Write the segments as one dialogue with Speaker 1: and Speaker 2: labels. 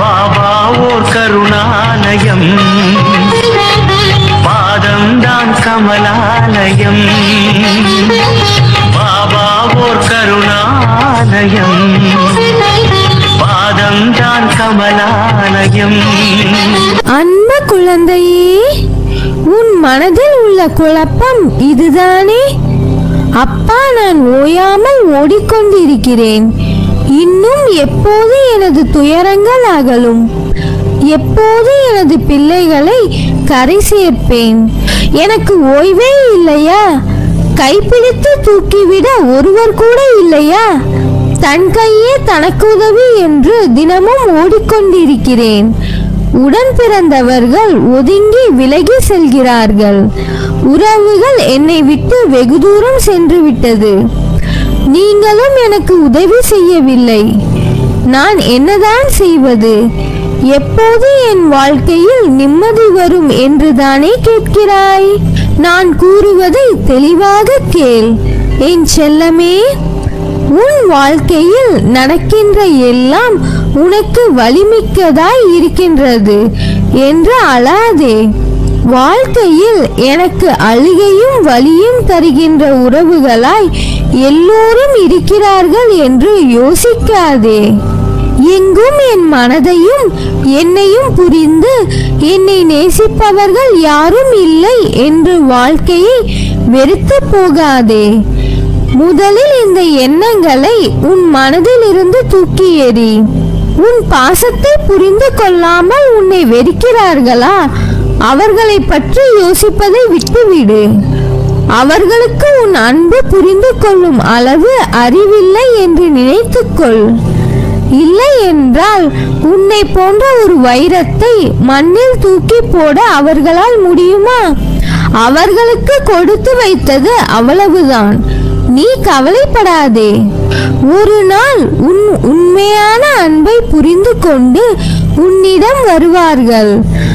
Speaker 1: பாபா ஓர் கருணாலயம் பாதம்தான் கமலாலயம் பாபா ஓர் கருணாலயம் பாதம்தான் கமலாலயம்
Speaker 2: அன்பு குழந்தையே உன் மனதில் உள்ள குழப்பம் இதுதானே அப்பா நான் ஓயாமல் ஓடிக்கொண்டிருக்கிறேன் இன்னும் எப்போது எனது துயரங்கள் அகலும் எப்போது எனது பிள்ளைகளை கரை சேர்ப்பேன் எனக்கு ஓய்வே இல்லையா கைப்பிடித்து தூக்கிவிட ஒருவர் கூட இல்லையா தன் கையே தனக்கு உதவி என்று தினமும் ஓடிக்கொண்டிருக்கிறேன் உடன் பிறந்தவர்கள் ஒதுங்கி விலகி செல்கிறார்கள் உறவுகள் என்னை விட்டு வெகு தூரம் சென்று விட்டது நீங்களும் எனக்கு உதவி செய்யவில்லை நான் என்னதான் செய்வது எப்போது என் வாழ்க்கையில் நிம்மதி வரும் என்றுதானே கேட்கிறாய் நான் கூறுவதை தெளிவாக கேள் என் செல்லமே உன் வாழ்க்கையில் நடக்கின்ற எல்லாம் உனக்கு வலிமிக்கதாய் இருக்கின்றது என்று அழாதே வாழ்க்கையில் எனக்கு அழுகையும் வலியும் தருகின்ற உறவுகளாய் எல்லோரும் இருக்கிறார்கள் என்று யோசிக்காதே எங்கும் என் மனதையும் என்னையும் புரிந்து என்னை நேசிப்பவர்கள் யாரும் இல்லை என்று வாழ்க்கையை வெறுத்து போகாதே முதலில் இந்த எண்ணங்களை உன் மனதில் இருந்து தூக்கி எறி உன் பாசத்தை புரிந்து கொள்ளாமல் உன்னை வெறுக்கிறார்களா அவர்களை பற்றி யோசிப்பதை விட்டுவிடு அவர்களுக்கு உன் அன்பு புரிந்து கொள்ளும் அளவு அறிவில்லை என்று நினைத்துக்கொள் இல்லை என்றால் உன்னை போன்ற ஒரு வைரத்தை மண்ணில் தூக்கி போட அவர்களால் முடியுமா அவர்களுக்கு கொடுத்து வைத்தது அவ்வளவுதான் நீ கவலைப்படாதே ஒரு நாள் உன் உண்மையான அன்பை புரிந்து கொண்டு உன்னிடம் வருவார்கள்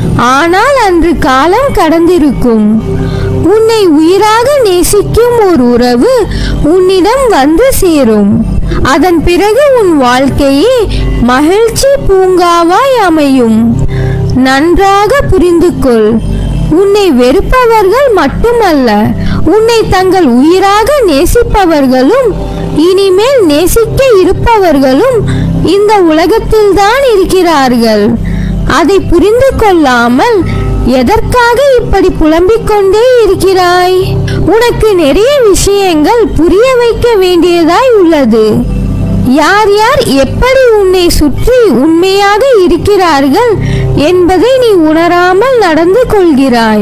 Speaker 2: ஆனால் அன்று காலம் கடந்திருக்கும் உன்னை உயிராக நேசிக்கும் ஒரு உறவு உன்னிடம் வந்து சேரும் அதன் பிறகு உன் வாழ்க்கையே மகிழ்ச்சி பூங்காவாய் அமையும் நன்றாக புரிந்து கொள் உன்னை வெறுப்பவர்கள் மட்டுமல்ல உன்னை தங்கள் உயிராக நேசிப்பவர்களும் இனிமேல் நேசிக்க இருப்பவர்களும் இந்த உலகத்தில்தான் இருக்கிறார்கள் அதை புரிந்து கொள்ளாமல் எதற்காக இப்படி புலம்பிக் கொண்டே இருக்கிறாய் உனக்கு நிறைய விஷயங்கள் புரிய வைக்க வேண்டியதாய் உள்ளது யார் யார் எப்படி உன்னை சுற்றி உண்மையாக இருக்கிறார்கள் என்பதை நீ உணராமல் நடந்து கொள்கிறாய்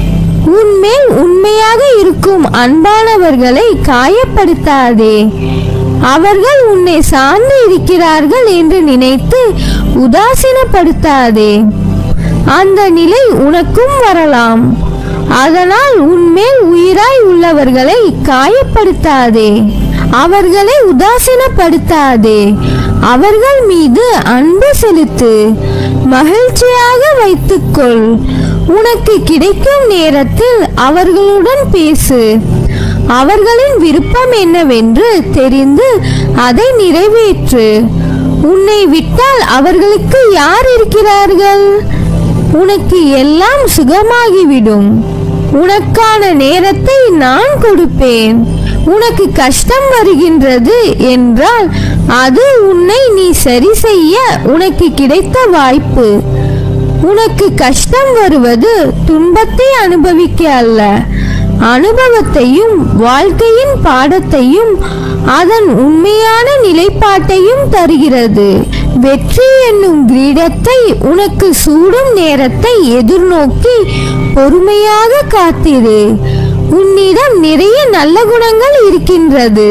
Speaker 2: உன்மேல் உண்மையாக இருக்கும் அன்பானவர்களை காயப்படுத்தாதே அவர்கள் உன்னை சார்ந்து இருக்கிறார்கள் என்று நினைத்து உதாசீனப்படுத்தாதே அந்த நிலை உனக்கும் வரலாம் அதனால் உன்மேல் உயிராய் உள்ளவர்களை காயப்படுத்தாதே அவர்களை உதாசீனப்படுத்தாதே அவர்கள் மீது அன்பு செலுத்து மகிழ்ச்சியாக வைத்துக்கொள் உனக்கு கிடைக்கும் நேரத்தில் அவர்களுடன் பேசு அவர்களின் விருப்பம் என்னவென்று தெரிந்து அதை நிறைவேற்று உன்னை விட்டால் அவர்களுக்கு யார் இருக்கிறார்கள் உனக்கு எல்லாம் சுகமாகிவிடும் உனக்கான நேரத்தை நான் கொடுப்பேன் உனக்கு கஷ்டம் வருகின்றது என்றால் அது உன்னை நீ சரி செய்ய உனக்கு கிடைத்த வாய்ப்பு உனக்கு கஷ்டம் வருவது துன்பத்தை அனுபவிக்க அல்ல அனுபவத்தையும் வாழ்க்கையின் பாடத்தையும் அதன் உண்மையான நிலைப்பாட்டையும் தருகிறது வெற்றி என்னும் கிரீடத்தை உனக்கு சூடும் நேரத்தை எதிர்நோக்கி பொறுமையாக காத்திரு உன்னிடம் நிறைய நல்ல குணங்கள் இருக்கின்றது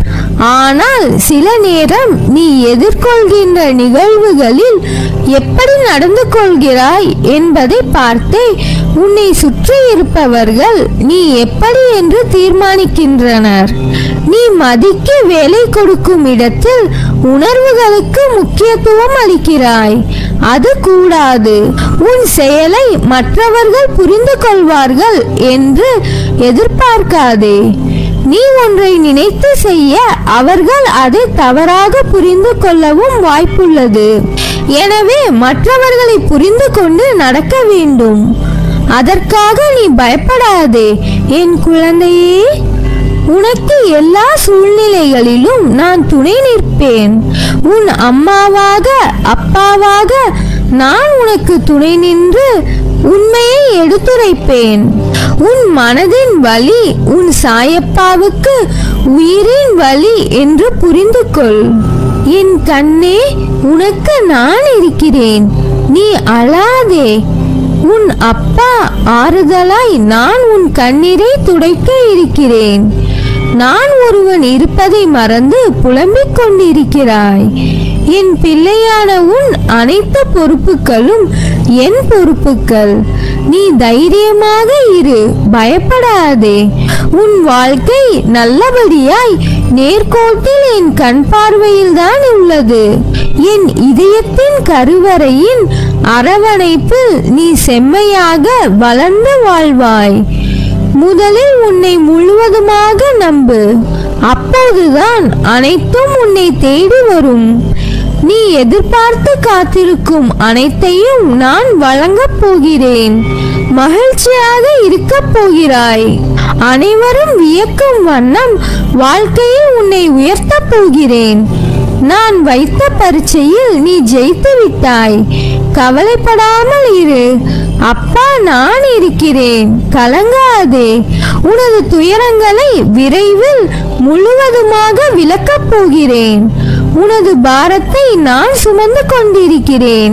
Speaker 2: ஆனால் சில நேரம் நீ எதிர்கொள்கின்ற நிகழ்வுகளில் எப்படி நடந்து கொள்கிறாய் என்பதை பார்த்தே உன்னை சுற்றி இருப்பவர்கள் நீ எப்படி என்று தீர்மானிக்கின்றனர் நீ மதிக்க வேலை கொடுக்கும் இடத்தில் உணர்வுகளுக்கு முக்கியத்துவம் அளிக்கிறாய் அது கூடாது உன் செயலை மற்றவர்கள் புரிந்து கொள்வார்கள் என்று எதிர்பார்க்காதே நீ ஒன்றை நினைத்து செய்ய அவர்கள் அதை தவறாக புரிந்து கொள்ளவும் வாய்ப்புள்ளது எனவே மற்றவர்களை புரிந்து கொண்டு நடக்க வேண்டும் அதற்காக நீ பயப்படாதே என் குழந்தையே உனக்கு எல்லா சூழ்நிலைகளிலும் நான் துணை நிற்பேன் உன் அம்மாவாக அப்பாவாக நான் உனக்கு துணை நின்று உண்மையை எடுத்துரைப்பேன் உன் மனதின் வலி உன் சாயப்பாவுக்கு உயிரின் வலி என்று புரிந்து கொள் என் கண்ணே உனக்கு நான் இருக்கிறேன் நீ அழாதே உன் அப்பா ஆறுதலாய் நான் உன் கண்ணீரை துடைக்க இருக்கிறேன் நான் ஒருவன் இருப்பதை மறந்து புலம்பிக் கொண்டிருக்கிறாய் என் பிள்ளையான உன் அனைத்து பொறுப்புகளும் என் பொறுப்புகள் நீ தைரியமாக இரு பயப்படாதே உன் வாழ்க்கை நல்லபடியாய் நேர்கோட்டில் என் கண் பார்வையில் தான் உள்ளது என் இதயத்தின் கருவறையின் அரவணைப்பில் நீ செம்மையாக வளர்ந்து வாழ்வாய் முதலில் உன்னை முழுவதுமாக நம்பு அப்போதுதான் அனைத்தும் உன்னை தேடி வரும் நீ எதிர்பார்த்து காத்திருக்கும் அனைத்தையும் நான் வழங்கப் போகிறேன் மகிழ்ச்சியாக இருக்கப் போகிறாய் அனைவரும் வியக்கும் வண்ணம் வாழ்க்கையில் உன்னை உயர்த்தப் போகிறேன் நான் வைத்த பரீட்சையில் நீ ஜெயித்து விட்டாய் கவலைப்படாமல் இரு அப்பா நான் இருக்கிறேன் கலங்காதே உனது துயரங்களை விரைவில் முழுவதுமாக விளக்கப் போகிறேன் உனது பாரத்தை நான் சுமந்து கொண்டிருக்கிறேன்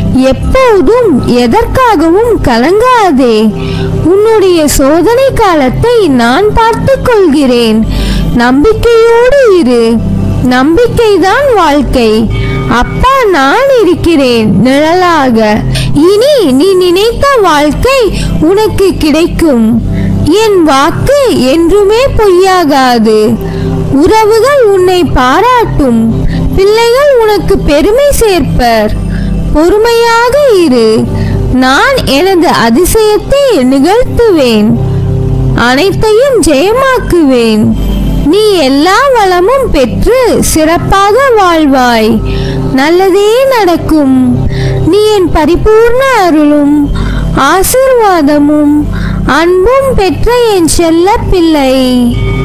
Speaker 2: எப்போதும் எதற்காகவும் கலங்காதே உன்னுடைய சோதனை காலத்தை நான் பார்த்துக் கொள்கிறேன் நம்பிக்கையோடு இரு நம்பிக்கைதான் வாழ்க்கை அப்பா நான் இருக்கிறேன் நிழலாக இனி நீ நினைத்த வாழ்க்கை உனக்கு கிடைக்கும் என் வாக்கு என்றுமே பொய்யாகாது உறவுகள் உன்னை பாராட்டும் பிள்ளைகள் உனக்கு பெருமை சேர்ப்பர் பொறுமையாக இரு நான் எனது அதிசயத்தை நிகழ்த்துவேன் அனைத்தையும் ஜெயமாக்குவேன் நீ எல்லா வளமும் பெற்று சிறப்பாக வாழ்வாய் நல்லதே நடக்கும் நீ என் பரிபூர்ண அருளும் ஆசிர்வாதமும் அன்பும் பெற்ற என் செல்ல பிள்ளை